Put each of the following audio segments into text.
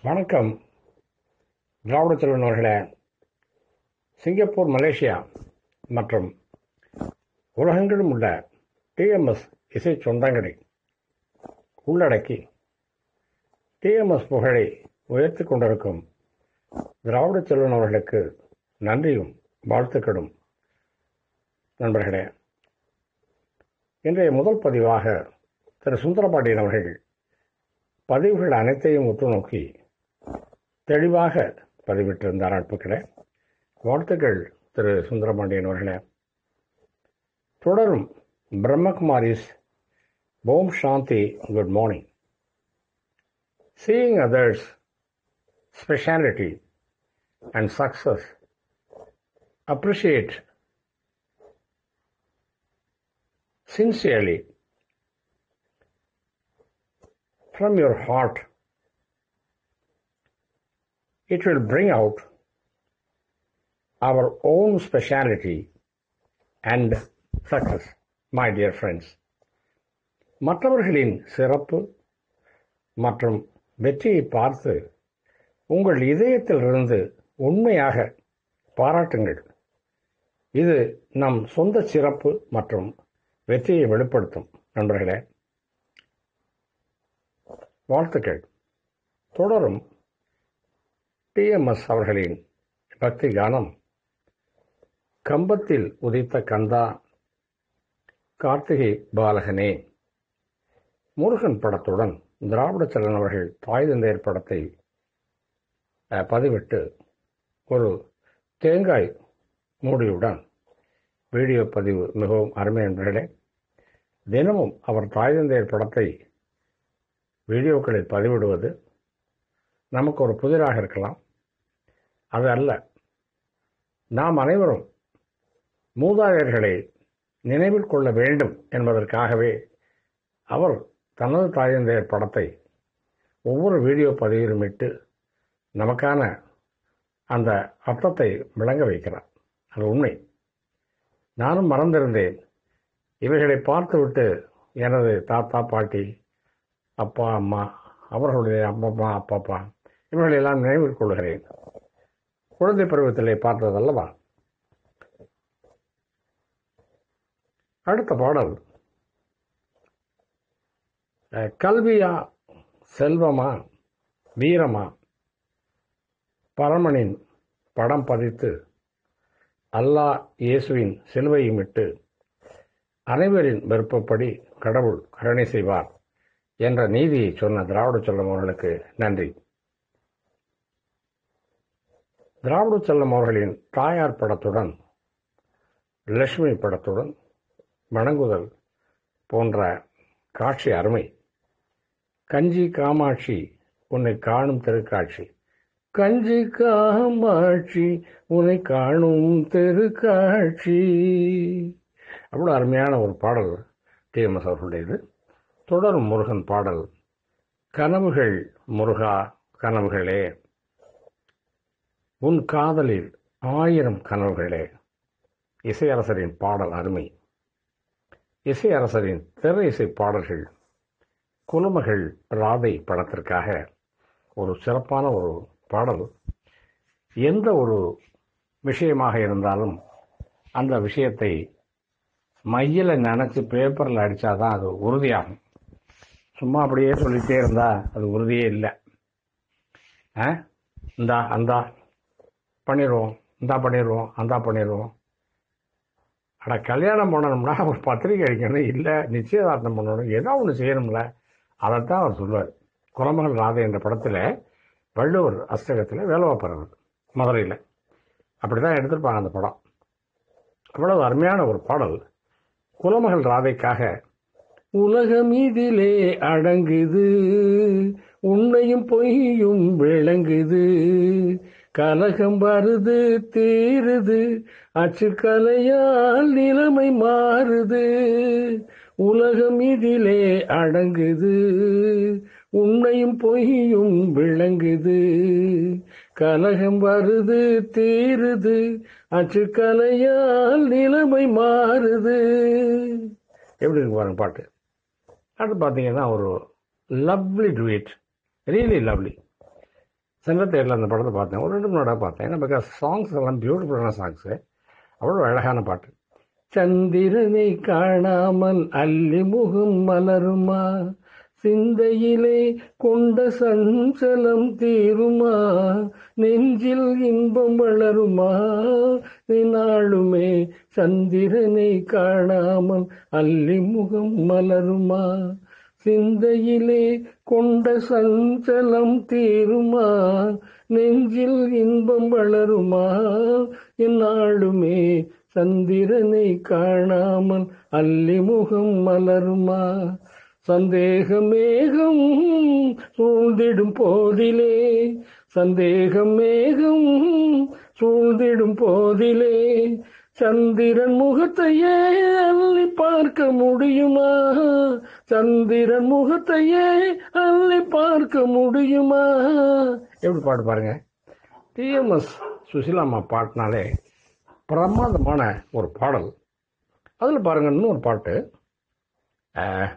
வணக்கம் திராவிட தலைவர்களே Singapore Malaysia மற்றும் உலகெங்கிலும் உள்ள டிஎம்எஸ் இசை சொந்தங்களை உள்ளடக்கி டிஎம்எஸ் புகழை உயர்த்தி கொண்டிருக்கும் திராவிட செல்வன் அவர்களுக்கு நன்றியும் வாழ்த்துக்களும் நண்பர்களே இன்றைய முதல் பதிவாக திரு சுந்தரபாண்டியன் அவர்கள் பதிவுகள் அனைத்தையும் உற்று நோக்கி தெளிவாக பதிவிட்டிருந்தார் அனுப்புக்களே வாழ்த்துக்கள் திரு சுந்தரபாண்டியன் அவர்களே தொடரும் பிரம்மகுமாரிஸ் ஓம் சாந்தி good morning seeing others speciality and success appreciate sincerely from your heart, it will bring out our own speciality and success, my dear friends. மற்றவர்களின் சிறப்பு மற்றும் வெற்றியை பார்த்து உங்கள் இதயத்திலிருந்து உண்மையாக பாராட்டுங்கள் இது நம் சொந்த சிறப்பு மற்றும் வெற்றியை வெளிப்படுத்தும் நண்பர்களே வாழ்த்துக்கள் தொடரும் டிஎம்எஸ் அவர்களின் பக்தி கானம் கம்பத்தில் உதித்த கந்தா கார்த்திகை பாலகனே முருகன் படத்துடன் திராவிட செல்லன் அவர்கள் தாய் தந்தையர் படத்தை அஹ், பதிவிட்டு ஒரு தேங்காய் மூடியுடன் வீடியோ பதிவு மிகவும் அருமை நண்பர்களே தினமும் அவர் தாய் தந்தையர் படத்தை வீடியோக்களில் பதிவிடுவது நமக்கு ஒரு புதிராக இருக்கலாம் அது அல்ல நாம் அனைவரும் மூதாதையர்களை நினைவில் கொள்ள வேண்டும் என்பதற்காகவே அவர் தனது தாய் தந்தையர் படத்தை ஒவ்வொரு வீடியோ பதிவிலும் இட்டு நமக்கான அந்த அர்த்தத்தை விளங்க வைக்கிறார் அது உண்மை நானும் மறந்திருந்தேன் இவைகளை பார்த்துவிட்டு எனது தாத்தா பாட்டி அப்பா அம்மா அவர்களுடைய அப்பா அப்பாப்பா இவர்களை எல்லாம் நினைவில் கொள்கிறேன் குழந்தை பருவத்திலே பார்த்ததல்லவா அடுத்த பாடல் அஹ், கல்வியா செல்வமா வீரமா பரமனின் படம் பதித்து அல்லாஹ் இயேசுவின் சிலுவையும் இட்டு அனைவரின் விருப்பப்படி கடவுள் கருணை செய்வார் என்ற நீதியை சொன்ன திராவிட செல்லம் அவர்களுக்கு நன்றி திராவிட செல்லம் அவர்களின் தாயார் படத்துடன் லட்சுமி படத்துடன் வணங்குதல் போன்ற காட்சி அருமை கஞ்சி காமாட்சி உன்னை காணும் திருக்காட்சி கஞ்சி காமாட்சி உன்னை காணும் திருக்காட்சி அவ்வளோ அருமையான ஒரு பாடல் டிஎம்எஸ் அவர்களுடையது தொடரும் முருகன் பாடல் கனவுகள் முருகா கனவுகளே உன் காதலில் ஆயிரம் கனவுகளே இசையரசரின் பாடல் அருமை இசையரசரின் திரை இசை பாடல்கள் குலமகள் ராதை படத்திற்காக ஒரு சிறப்பான ஒரு பாடல் எந்த ஒரு விஷயமாக இருந்தாலும் அந்த விஷயத்தை மையில நினைச்சு பேப்பரில் அடிச்சாதான் அது உறுதியாகும் சும்மா அப்படியே சொல்லிட்டே இருந்தா அது உறுதியே இல்லை ஆ இந்தா அந்தா பண்ணிடுவோம் இந்தா பண்ணிடுவோம் அந்தா பண்ணிடுவோம் அட கல்யாணம் பண்ணணும்னா ஒரு பத்திரிக்கை அடிக்கணும் இல்லை நிச்சயதார்த்தம் பண்ணணும் ஏதோ ஒன்று செய்யணும்ல அதைத்தான் அவர் சொல்லுவார் குலமகள் ராதை என்ற படத்தில் வள்ளுவர் அஸ்தகத்தில் வேலை பார்ப்பறவர் மதுரையில் அப்படி தான் எடுத்திருப்பாங்க அந்த படம் அவ்வளவு அருமையான ஒரு பாடல் குலமகள் ராதைக்காக உலகம் இதிலே அடங்குது உண்மையும் பொய்யும் விளங்குது கலகம் வருது தீருது அச்சுக்கலையால் நிலைமை மாறுது உலகம் இதிலே அடங்குது உண்மையும் பொய்யும் விளங்குது கலகம் வருது தீருது அச்சுக்கலையால் நிலைமை மாறுது எப்படி இருக்கு பாருங்க பாட்டு அடுத்து பார்த்தீங்கன்னா ஒரு லவ்லி டுவேட் ரியலி லவ்லி சென்ற தேரில் அந்த படத்தை பார்த்தேன் ஒரு ரெண்டு மூணு தடவை பார்த்தேன் ஏன்னா பிகாஸ் சாங்ஸ் எல்லாம் பியூட்டிஃபுல்லான சாங்ஸு அவ்வளோ அழகான பாட்டு சந்திரனை காணாமல் அல்லி முகம் மலருமா சிந்தையிலே கொண்ட சஞ்சலம் தீருமா நெஞ்சில் இன்பம் வளருமா நாளுமே சந்திரனை காணாமல் அல்லி முகம் மலருமா சிந்தையிலே கொண்ட சஞ்சலம் தீருமா நெஞ்சில் இன்பம் வளருமா என்னாளுமே சந்திரனை காணாமல் அல்லி முகம் மலருமா சந்தேக மேகம் சூழ்ந்திடும் போதிலே சந்தேக மேகம் சூழ்ந்திடும் போதிலே சந்திரன் முகத்தையே அள்ளி பார்க்க முடியுமா சந்திரன் முகத்தையே அள்ளி பார்க்க முடியுமா எப்படி பாட்டு பாருங்க டிஎம்எஸ் சுசிலாமா பாட்டினாலே பிரமாதமான ஒரு பாடல் அதில் பாருங்க இன்னொரு பாட்டு அஹ்,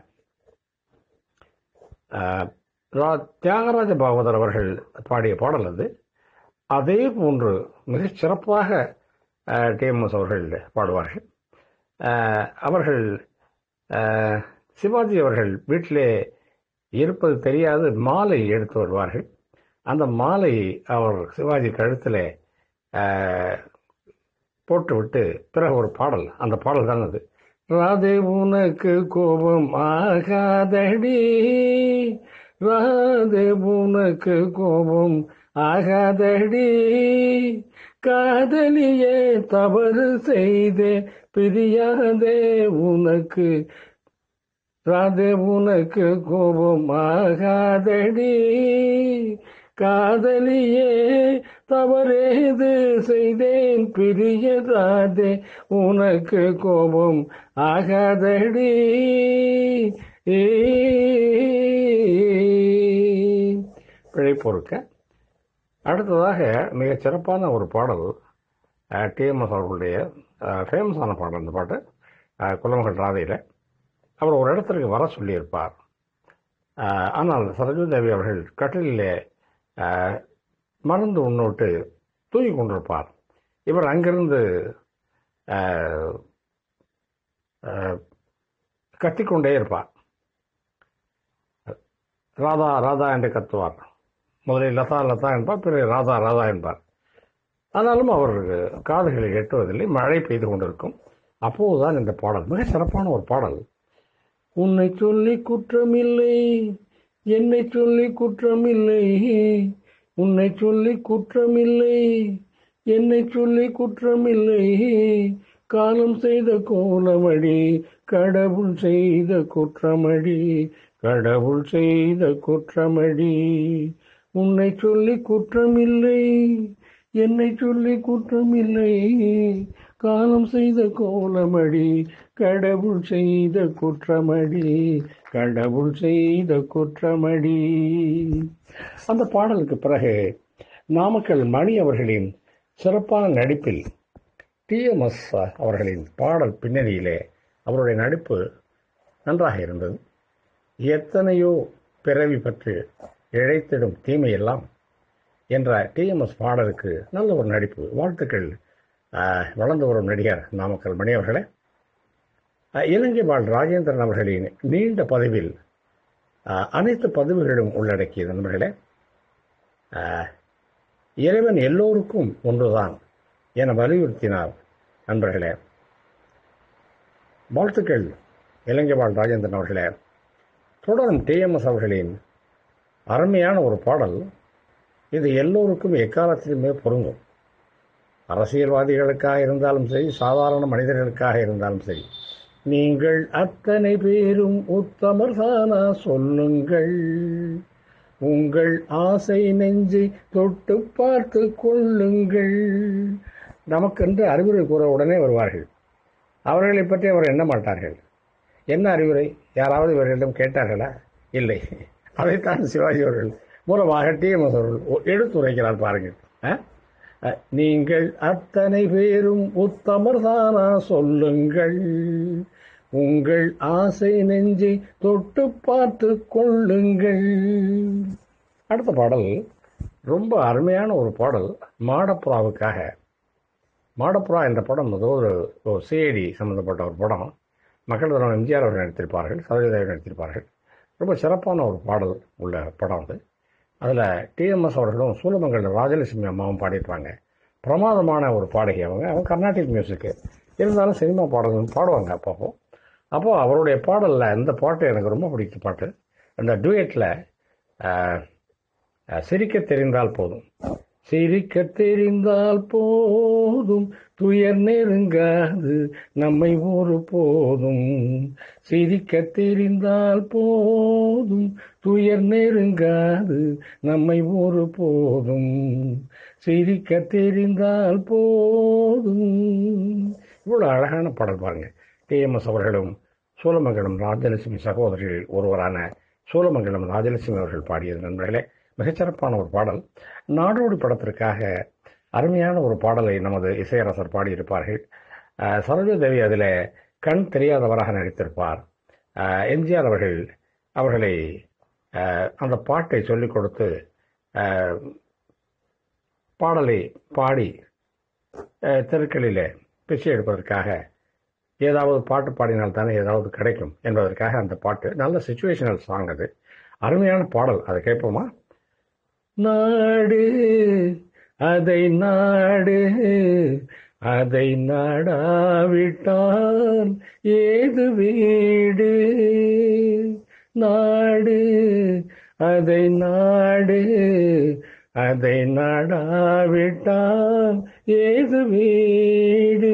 அஹ், ரா- தியாகராஜ பாகவதர் அவர்கள் பாடிய பாடல் அது அதே போன்று மிகச் சிறப்பாக டிஎம்எஸ் அவர்கள் பாடுவார்கள் அஹ், அவர்கள் அஹ், சிவாஜி அவர்கள் வீட்டிலே இருப்பது தெரியாது மாலை எடுத்து வருவார்கள் அந்த மாலை அவர் சிவாஜி கழுத்தில் போட்டுவிட்டு பிறகு ஒரு பாடல் அந்த பாடல் தான் அது ராதே உனக்கு கோபம் ஆகாதடி ராதே உனக்கு கோபம் ஆகாதடி காதலியே தவறு செய்தே பிரியாதே உனக்கு ராதே உனக்கு கோபம் ஆகாதடி காதலியே தவறேது செய்தேன் பிரியதாதே உனக்கு கோபம் ஆகாதடி ஏ பிழை பொறுக்க அடுத்ததாக மிகச் சிறப்பான ஒரு பாடல் டிஎம்எஸ் அவர்களுடைய ஃபேமஸான பாடல் அந்த பாட்டு அஹ், குலமகள் ராதையில் அவர் ஒரு இடத்திற்கு வர சொல்லியிருப்பார் அஹ், ஆனால் சரோஜா தேவி அவர்கள் கட்டிலே அஹ், மருந்து உண்ணோட்டு தூங்கி கொண்டிருப்பார் இவர் அங்கிருந்து அஹ், அஹ், கத்திக்கொண்டே இருப்பார் ராதா ராதா என்று கத்துவார் முதலில் லதா லதா என்பார் பிறகு ராதா ராதா என்பார் ஆனாலும் அவர் காதுகளில் எட்டுவதில்லை மழை பெய்து கொண்டிருக்கும் அப்போதுதான் இந்த பாடல் மிக சிறப்பான ஒரு பாடல் உன்னை சொல்லி குற்றமில்லை என்னை சொல்லி குற்றமில்லை உன்னை சொல்லி குற்றமில்லை என்னை சொல்லி குற்றமில்லை காலம் செய்த கோலமடி கடவுள் செய்த குற்றமடி கடவுள் செய்த குற்றமடி உன்னை சொல்லி குற்றமில்லை என்னை சொல்லி குற்றமில்லை காலம் செய்த கோலமடி கடவுள் செய்த குற்றமடி கடவுள் செய்த குற்றமடி அந்த பாடலுக்கு பிறகு நாமக்கல் மணி அவர்களின் சிறப்பான நடிப்பில் டிஎம்எஸ் அவர்களின் பாடல் பின்னணியிலே அவருடைய நடிப்பு நன்றாக இருந்தது எத்தனையோ பிறவி பற்றி இழைத்திடும் தீமையெல்லாம் என்ற டிஎம்எஸ் பாடலுக்கு நல்ல ஒரு நடிப்பு வாழ்த்துக்கள் ஆஹ், வளர்ந்து வரும் நடிகர் நாமக்கல் மணி அவர்களே ஆஹ், இலங்கை வாழ் ராஜேந்திரன் அவர்களின் நீண்ட பதிவில் ஆஹ், அனைத்து பதிவுகளும் உள்ளடக்கிய நண்பர்களே ஆஹ், இறைவன் எல்லோருக்கும் ஒன்றுதான் என வலியுறுத்தினார் நண்பர்களே வாழ்த்துக்கள் இலங்கை வாழ் ராஜேந்திரன் அவர்களே தொடரும் டிஎம்எஸ் அவர்களின் அருமையான ஒரு பாடல் இது எல்லோருக்கும் எக்காலத்திலுமே பொருந்தும் அரசியல்வாதிகளுக்காக இருந்தாலும் சரி சாதாரண மனிதர்களுக்காக இருந்தாலும் சரி நீங்கள் அத்தனை பேரும் உத்தமர் தானா சொல்லுங்கள் உங்கள் ஆசை நெஞ்சை தொட்டு பார்த்து கொள்ளுங்கள் நமக்கென்று அறிவுரை கூற உடனே வருவார்கள் அவர்களை பற்றி அவர் எண்ண மாட்டார்கள் என்ன அறிவுரை யாராவது இவர்களிடம் கேட்டார்களா இல்லை அதைத்தான் சிவாஜி அவர்கள் மூலமாக டிஎம்எஸ் அவர்கள் ஒ- எடுத்துரைக்கிறார் பாருங்கள் ஆ? அ, நீங்கள் அத்தனை பேரும் உத்தமர் தானா சொல்லுங்கள் உங்கள் ஆசை நெஞ்சை தொட்டு பார்த்து கொள்ளுங்கள் அடுத்த பாடல் ரொம்ப அருமையான ஒரு பாடல் மாடப்புறாவுக்காக மாடப்புறா என்ற படம் ஏதோ ஒரு ஒரு சிஐடி சம்மந்தப்பட்ட ஒரு படம் மக்கள் தலைவர் எம்ஜிஆர் அவர்கள் நடித்திருப்பார்கள் சரோஜதேவி நடித்திருப்பார்கள் ரொம்ப சிறப்பான ஒரு பாடல் உள்ள படம் அது அதில் டிஎம்எஸ் அவர்களும் சூலமங்கலம் ராஜலட்சுமி அம்மாவும் பாடியிருப்பாங்க பிரமாதமான ஒரு பாடகி அவங்க அவங்க கர்நாடிக் மியூசிக்கு இருந்தாலும் சினிமா பாடல்கள் பாடுவாங்க அப்பப்போ அப்போ அவருடைய பாடலில் இந்த பாட்டு எனக்கு ரொம்ப பிடிச்ச பாட்டு அந்த டூயட்டில் சிரிக்க தெரிந்தால் போதும் சிரிக்க தெரிந்தால் போதும் துயர் நெருங்காது நம்மை ஒரு போதும் சிரிக்க தெரிந்தால் போதும் துயர் நெருங்காது நம்மை ஒரு போதும் சிரிக்க தெரிந்தால் போதும் இவ்வளோ அழகான பாடல் பாருங்க டிஎம்எஸ் அவர்களும் சோழமங்கலம் ராஜலட்சுமி சகோதரிகள் ஒருவரான சோழமங்கலம் ராஜலட்சுமி அவர்கள் பாடியது நண்பர்களே மிகச்சிறப்பான ஒரு பாடல் நாடோடி படத்திற்காக அருமையான ஒரு பாடலை நமது இசையரசர் பாடியிருப்பார்கள் அஹ், சரோஜாதேவி அதில் கண் தெரியாதவராக நடித்திருப்பார் அஹ், எம்ஜிஆர் அவர்கள் அவர்களை அஹ், அந்த பாட்டை சொல்லிக் கொடுத்து அஹ், பாடலை பாடி அஹ், தெருக்களிலே பிச்சை எடுப்பதற்காக ஏதாவது பாட்டு பாடினால் தானே ஏதாவது கிடைக்கும் என்பதற்காக அந்த பாட்டு நல்ல சுச்சுவேஷனல் சாங் அது அருமையான பாடல் அதை கேட்போமா நாடு அதை நாடு அதை நாடாவிட்டால் ஏது வீடு நாடு அதை நாடு அதை நாடாவிட்டால் ஏது வீடு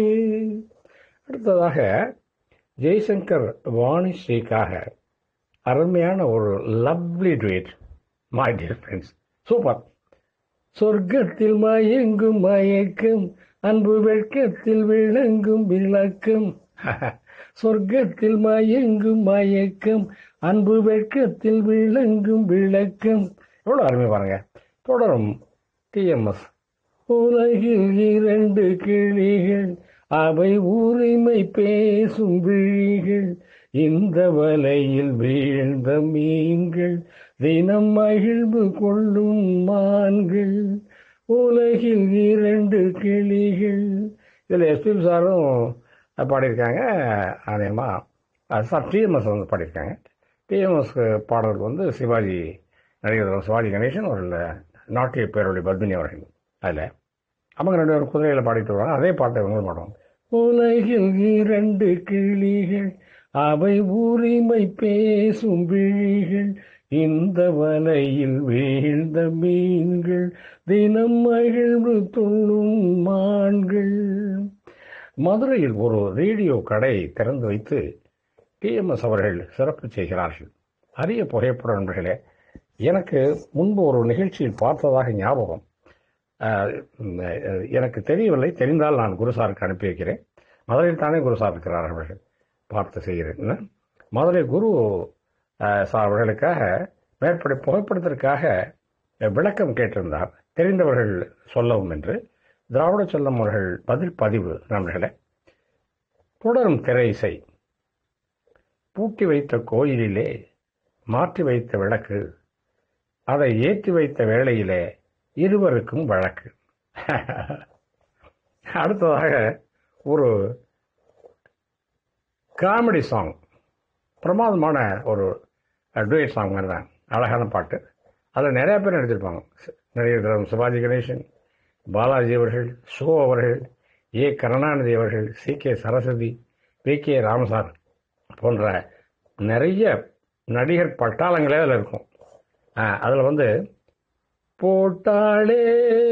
அடுத்ததாக ஜெய்சங்கர் வாணிஸ்ரீக்காக அருமையான ஒரு lovely duet my dear friends super சொர்க்கத்தில் மயங்கும் மயக்கம் அன்பு வெட்கத்தில் விளங்கும் விளக்கம் சொர்க்கத்தில் மயங்கும் மயக்கம் அன்பு வெட்கத்தில் விளங்கும் விளக்கம் எவ்வளோ அருமை பாருங்க தொடரும் டிஎம்எஸ் உலகில் இரண்டு கிளிகள் அவை உரிமை பேசும் விழிகள் இந்த வலையில் வீழ்ந்த மீன்கள் தினம் மகிழ்வு கொள்ளும் மான்கள் உலகில் இரண்டு கிளிகள் இதில் எஸ்பி சாரும் பாடியிருக்காங்க அதேமா சார் டிஎம்எஸ் வந்து பாடியிருக்காங்க டிஎம்எஸ் பாடலுக்கு வந்து சிவாஜி நடிகர் சிவாஜி கணேசன் ஒரு நாட்டிய பேருடைய பத்மினி அவர்கள் அதில் அவங்க ரெண்டு பேரும் குதிரையில் பாடிட்டு வருவாங்க அதே பாட்டை இவங்களும் பாடுவாங்க உலகில் இரண்டு கிளிகள் அவை உரிமை பேசும் விழிகள் இந்த வலையில் வீழ்ந்த மீன்கள் தினம் மகிழ்வு துள்ளும் மான்கள் மதுரையில் ஒரு ரேடியோ கடை திறந்து வைத்து டிஎம்எஸ் அவர்கள் சிறப்பு செய்கிறார்கள் அரிய புகைப்பட நண்பர்களே எனக்கு முன்பு ஒரு நிகழ்ச்சியில் பார்த்ததாக ஞாபகம் அஹ், அஹ், எனக்கு தெரியவில்லை தெரிந்தால் நான் குருசாருக்கு அனுப்பி வைக்கிறேன் மதுரையில் தானே குருசார் இருக்கிறார் அவர்கள் பார்த்து செய்கிறேன் என்ன? மதுரை குரு அஹ், சார் அவர்களுக்காக மேற்படி புகைப்படத்திற்காக அஹ், விளக்கம் கேட்டிருந்தார் தெரிந்தவர்கள் சொல்லவும் என்று திராவிட செல்லம் அவர்கள் பதில் பதிவு நண்பர்களே தொடரும் திரை இசை பூட்டி வைத்த கோயிலிலே மாற்றி வைத்த விளக்கு அதை ஏற்றி வைத்த வேளையிலே இருவருக்கும் வழக்கு அடுத்ததாக ஒரு காமெடி சாங் பிரமாதமான ஒரு டூயட் சாங் மாதிரி தான் அழகான பாட்டு அதில் நிறைய பேர் நடிச்சிருப்பாங்க நடிகர் சிவாஜி கணேசன் பாலாஜி அவர்கள் ஷோ அவர்கள் ஏ கருணாநிதி அவர்கள் C K Saraswathi P K Ramasar போன்ற நிறைய நடிகர் பட்டாளங்களே அதில் இருக்கும் அதில் வந்து போட்டாளே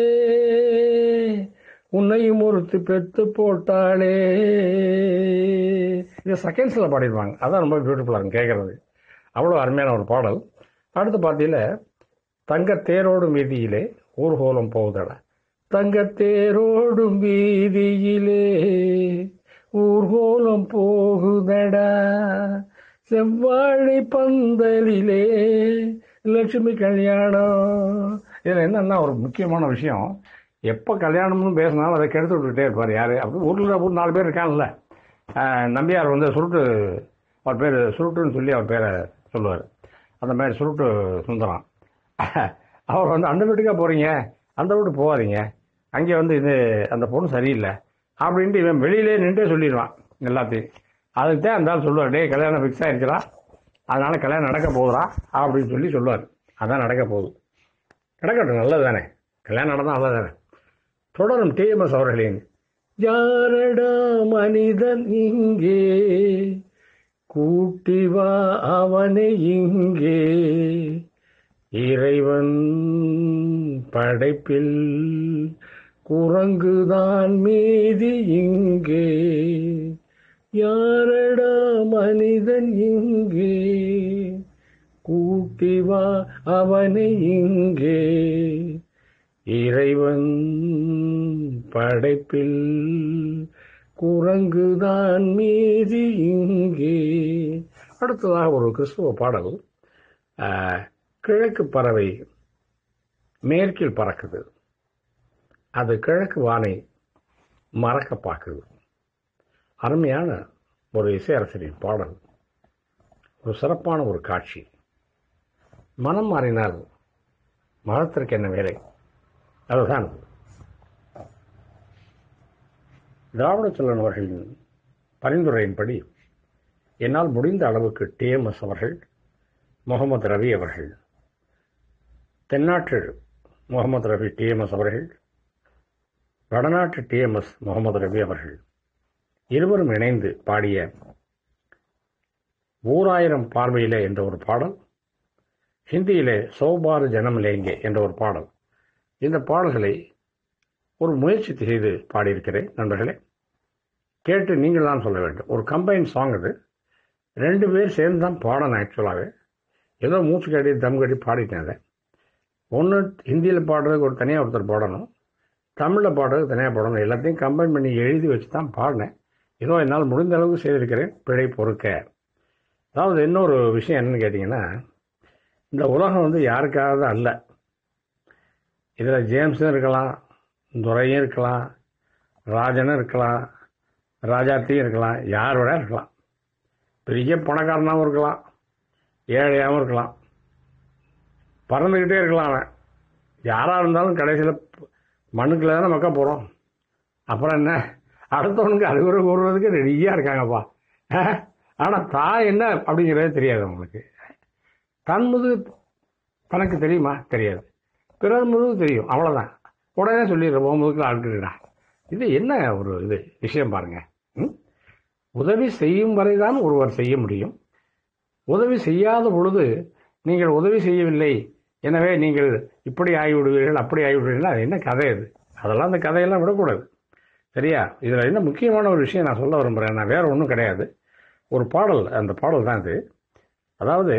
உன்னையும் ஒருத்து பெத்து போட்டாளே இது செகண்ட்ஸில் பாடிருப்பாங்க அதான் ரொம்ப பியூட்டிஃபுல்லாக இருக்கும் கேட்குறது அவ்வளோ அருமையான ஒரு பாடல் அடுத்து பார்த்தீங்கன்னா தங்கத்தேரோடும் வீதியிலே ஊர்கோலம் போகுதடா தங்கத்தேரோடும் வீதியிலே ஊர்கோலம் போகுதடா செவ்வாழை பந்தலிலே லட்சுமி கல்யாணம் இதில் என்னன்னா ஒரு முக்கியமான விஷயம் எப்போ கல்யாணம்னு பேசினாலும் அதை கெடுத்து விட்டுட்டே இருப்பார் யார் அப்படி ஊரில் ஒரு நாலு பேர் இருக்காங்கல்ல ஆஹ் நம்பியார் வந்து சுருட்டு அவர் பேர் சுருட்டுன்னு சொல்லி அவர் பேரை சொல்லுவார் அந்த மாதிரி சுருட்டு சுந்தரம் அவர் வந்து அந்த வீட்டுக்கா போகிறீங்க அந்த வீட்டு போகாதீங்க அங்கே வந்து இது அந்த பொண்ணு சரியில்லை அப்படின்ட்டு இவன் வெளியிலே நின்றே சொல்லிடுவான் எல்லாத்தையும் அதுக்கு தான் அந்த ஆள் சொல்லுவார் டேய் கல்யாணம் ஃபிக்ஸ் ஆயிடுச்சுடா அதனால கல்யாணம் நடக்க போகுதுடா அப்படின்னு சொல்லி சொல்லுவார் அதான் நடக்க போகுது நடக்கட்டும் நல்லது தானே கல்யாணம் நடந்தால் நல்லது தானே தொடரும் டிஎம்எஸ் அவர்களின் யாரடா மனிதன் இங்கே கூட்டி வா அவனை இங்கே இறைவன் படைப்பில் குரங்குதான் மீதி இங்கே யாரடா மனிதன் இங்கே கூட்டி வா அவனை இங்கே இறைவன் படைப்பில் குரங்குதான் மீதி இங்கே அடுத்ததாக ஒரு கிறிஸ்துவ பாடல் ஆஹ், கிழக்கு பறவை மேற்கில் பறக்குது அது கிழக்கு வானை மறக்க பார்க்குது அருமையான ஒரு இசையரசரின் பாடல் ஒரு சிறப்பான ஒரு காட்சி மனம் மாறினால் மதத்திற்கு என்ன வேலை அதுதான் திராவிட செல்வன் அவர்களின் பரிந்துரையின்படி என்னால் முடிந்த அளவுக்கு டிஎம்எஸ் அவர்கள் முகமது ரவி அவர்கள் தென்னாட்டு முகமது ரவி டிஎம்எஸ் அவர்கள் வடநாட்டு டிஎம்எஸ் முகமது ரவி அவர்கள் இருவரும் இணைந்து பாடிய ஓராயிரம் பார்வையிலே என்ற ஒரு பாடல் ஹிந்தியிலே சௌபார் ஜனம் லேங்கே என்ற ஒரு பாடல் இந்த பாடல்களை ஒரு முயற்சி செய்து பாடியிருக்கிறேன் நண்பர்களே கேட்டு நீங்கள் தான் சொல்ல வேண்டும் ஒரு கம்பைன் சாங் இது ரெண்டு பேர் சேர்ந்து தான் பாடணும் ஆக்சுவலாகவே ஏதோ மூச்சு கட்டி தம் கட்டி பாடிட்டேன் அதை ஒன்று ஹிந்தியில் பாடுறதுக்கு ஒரு தனியாக ஒருத்தர் பாடணும் தமிழில் பாடுறதுக்கு தனியாக பாடணும் எல்லாத்தையும் கம்பைன் பண்ணி எழுதி வச்சு தான் பாடினேன் ஏதோ என்னால் முடிந்த அளவுக்கு செய்திருக்கிறேன் பிழை பொறுக்க அதாவது இன்னொரு விஷயம் என்னன்னு கேட்டிங்கன்னா இந்த உலகம் வந்து யாருக்காவது அல்ல இதில் ஜேம்ஸும் இருக்கலாம் துரையும் இருக்கலாம் ராஜனும் இருக்கலாம் ராஜாத்தியும் இருக்கலாம் யார் விட இருக்கலாம் பெரிய பணக்காரனாகவும் இருக்கலாம் ஏழையாகவும் இருக்கலாம் பறந்துக்கிட்டே இருக்கலாம் அவன் யாராக இருந்தாலும் கடைசியில் மண்ணுக்குள்ள தானே மக்க போகிறோம் அப்புறம் என்ன அடுத்தவனுக்கு அறிவுரை கூறுவதுக்கு ரெடியாக இருக்காங்கப்பா ஆனால் தான் என்ன அப்படிங்கிறது தெரியாது அவங்களுக்கு தன் முதுகு தனக்கு தெரியுமா தெரியாது பிறர் முதுகு தெரியும் அவ்வளோதான் உடனே சொல்லிடுறோம் உன் முதுகில் அழுக்குறா இது என்ன ஒரு இது விஷயம் பாருங்க ம்? உதவி செய்யும் வரை தான் ஒருவர் செய்ய முடியும் உதவி செய்யாத பொழுது நீங்கள் உதவி செய்யவில்லை எனவே நீங்கள் இப்படி ஆகிவிடுவீர்கள் அப்படி ஆகிவிடுவீர்கள் அது என்ன கதை அது அதெல்லாம் அந்த கதையெல்லாம் விடக்கூடாது சரியா இதில் என்ன முக்கியமான ஒரு விஷயம் நான் சொல்ல விரும்புகிறேன் நான் வேற ஒன்றும் கிடையாது ஒரு பாடல் அந்த பாடல் தான் இது அதாவது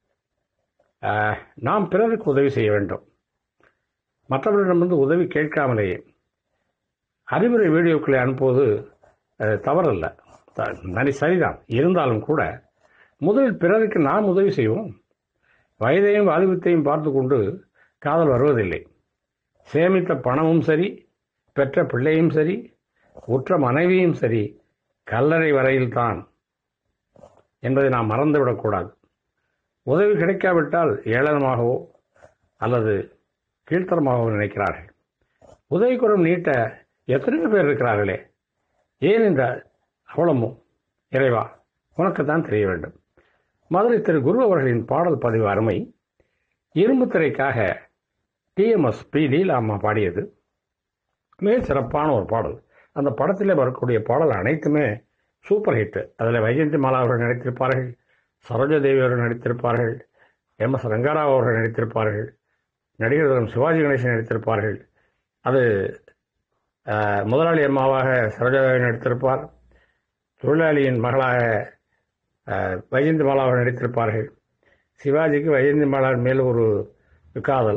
ஆஹ், நாம் பிறருக்கு உதவி செய்ய வேண்டும் மற்றவர்களிடமிருந்து உதவி கேட்காமலேயே அறிவுரை வீடியோக்களை அனுப்புவது அஹ், தவறல்ல த- நரி சரிதான் இருந்தாலும் கூட முதலில் பிறருக்கு நாம் உதவி செய்வோம் வயதையும் வாலிபத்தையும் பார்த்து கொண்டு காதல் வருவதில்லை சேமித்த பணமும் சரி பெற்ற பிள்ளையும் சரி உற்ற மனைவியும் சரி கல்லறை வரையில்தான் என்பதை நாம் மறந்துவிடக்கூடாது உதவி கிடைக்காவிட்டால் ஏளனமாகவோ அல்லது கீழ்த்தரமாகவோ நினைக்கிறார்கள் உதவிக்குறம் நீட்ட எத்தனையோ பேர் இருக்கிறார்களே ஏன் இந்த அவலமும் இறைவா உனக்குத்தான் தெரிய வேண்டும் மதுரை திரு குரு அவர்களின் பாடல் பதிவு அருமை இரும்பு திரைக்காக டிஎம்எஸ் பி லீலாம்மா பாடியது மிக சிறப்பான ஒரு பாடல் அந்த படத்திலே வரக்கூடிய பாடல் அனைத்துமே சூப்பர் ஹிட் அதில் வைஜெயந்தி மாலா அவர்கள் நடித்திருப்பார்கள் சரோஜாதேவி அவர்கள் நடித்திருப்பார்கள் எம் எஸ் ரங்கராவ் அவர்கள் நடித்திருப்பார்கள் நடிகர் திலகம் சிவாஜி கணேசன் நடித்திருப்பார்கள் அது அஹ், முதலாளி அம்மாவாக சரோஜாதேவி நடித்திருப்பார் தொழிலாளியின் மகளாக அஹ், வைஜெயந்தி மாலா அவர்கள் நடித்திருப்பார்கள் சிவாஜிக்கு வைஜெயந்தி மாலா மேல் ஒரு காதல்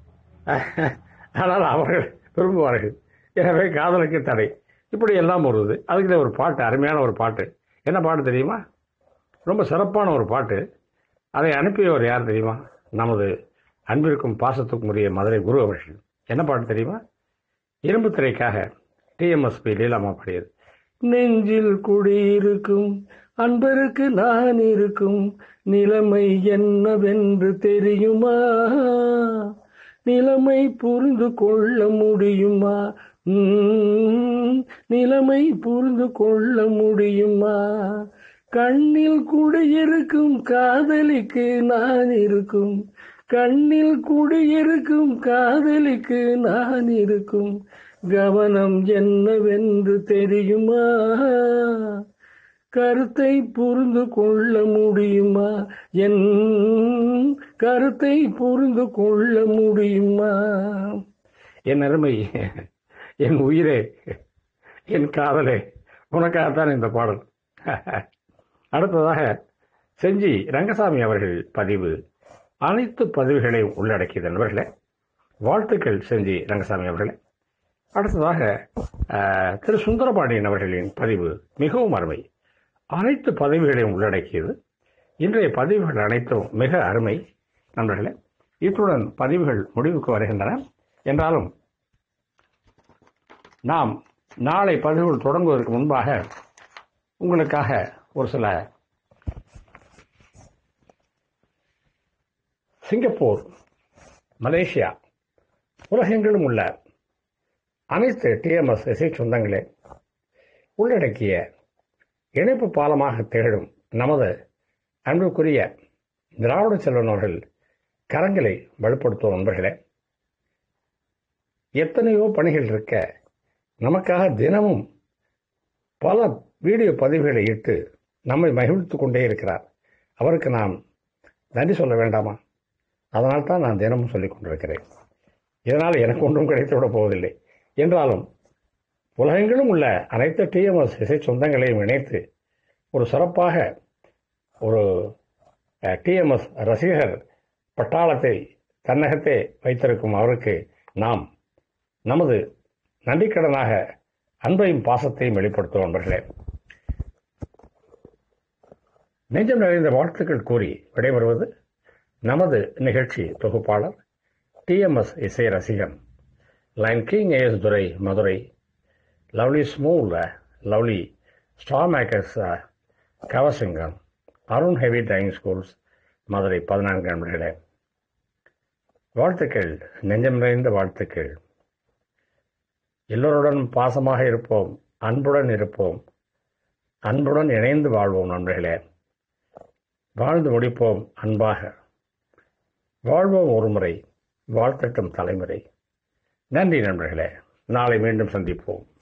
ஆனால் அவர்கள் விரும்புவார்கள் எனவே காதலுக்கு தடை இப்படி எல்லாம் வருது அதுக்கு ஒரு பாட்டு அருமையான ஒரு பாட்டு என்ன பாட்டு தெரியுமா ரொம்ப சிறப்பான ஒரு பாட்டு அதை அனுப்பியவர் யார் தெரியுமா நமது அன்பிற்கும் பாசத்துக்கும் உரிய மதுரை குரு அவர்கள் என்ன பாட்டு தெரியுமா இரும்பு திரைக்காக டிஎம்எஸ்பி லீலாமா பாடியது நெஞ்சில் குடியிருக்கும் அன்பருக்கு நான் இருக்கும் நிலைமை என்னவென்று தெரியுமா நிலைமை புரிந்து கொள்ள முடியுமா ம், நிலைமை புரிந்து கொள்ள முடியுமா கண்ணில் குடியிருக்கும் காதலிக்கு நான் இருக்கும் கண்ணில் குடியிருக்கும் காதலிக்கு நான் இருக்கும் கவனம் என்னவென்று தெரியுமா கருத்தை புரிந்து கொள்ள முடியுமா என் கருத்தை புரிந்து கொள்ள முடியுமா என் அருமை என் உயிரே என் காதலே உனக்காகத்தான் இந்த பாடல் அடுத்ததாக செஞ்சி ரங்கசாமி அவர்கள் பதிவு அனைத்து பதிவுகளையும் உள்ளடக்கியது நண்பர்களே வாழ்த்துக்கள் செஞ்சி ரங்கசாமி அவர்களே அடுத்ததாக அஹ், திரு சுந்தரபாண்டியன் அவர்களின் பதிவு மிகவும் அருமை அனைத்து பதிவுகளையும் உள்ளடக்கியது இன்றைய பதிவுகள் அனைத்தும் மிக அருமை நண்பர்களே இத்துடன் பதிவுகள் முடிவுக்கு வருகின்றன என்றாலும் நாம் நாளை பதிவுகள் தொடங்குவதற்கு முன்பாக உங்களுக்காக ஒரு சில சிங்கப்பூர் மலேசியா உலகெங்கிலும் உள்ள அனைத்து டிஎம்எஸ் இசை சொந்தங்களே உள்ளடக்கிய இணைப்பு பாலமாக திகழும் நமது அன்புக்குரிய திராவிட செல்வன் அவர்கள் கரங்களை வலுப்படுத்தும் நண்பர்களே எத்தனையோ பணிகள் இருக்க நமக்காக தினமும் பல வீடியோ பதிவுகளை இட்டு நம்மை மகிழ்த்து கொண்டே இருக்கிறார் அவருக்கு நாம் நன்றி சொல்ல வேண்டாமா அதனால் தான் நான் தினமும் சொல்லிக் கொண்டிருக்கிறேன் இதனால் எனக்கு ஒன்றும் கிடைத்துவிடப் போவதில்லை என்றாலும் உலகெங்கிலும் உள்ள அனைத்து டிஎம்எஸ் இசை சொந்தங்களையும் இணைத்து ஒரு சிறப்பாக ஒரு டிஎம்எஸ் ரசிகர் பட்டாளத்தை தன்னகத்தே வைத்திருக்கும் அவருக்கு நாம் நமது நன்றிக்கடனாக அன்பையும் பாசத்தையும் வெளிப்படுத்தும் நண்பர்களே நெஞ்சம் நிறைந்த வாழ்த்துக்கள் கூறி விடைபெறுவது நமது நிகழ்ச்சி தொகுப்பாளர் டிஎம்எஸ் இசை ரசிகன் line king AS Durai Madurai lovely Smule lovely star makers Kavasingam Arun heavy driving schools Madurai பதினான்கு நண்பர்களே வாழ்த்துக்கள் நெஞ்சம் நிறைந்த வாழ்த்துக்கள் எல்லோருடன் பாசமாக இருப்போம் அன்புடன் இருப்போம் அன்புடன் இணைந்து வாழ்வோம் நண்பர்களே வாழ்ந்து முடிப்போம் அன்பாக வாழ்வோம் ஒரு முறை வாழ்த்தட்டும் தலைமுறை நன்றி நண்பர்களே நாளை மீண்டும் சந்திப்போம்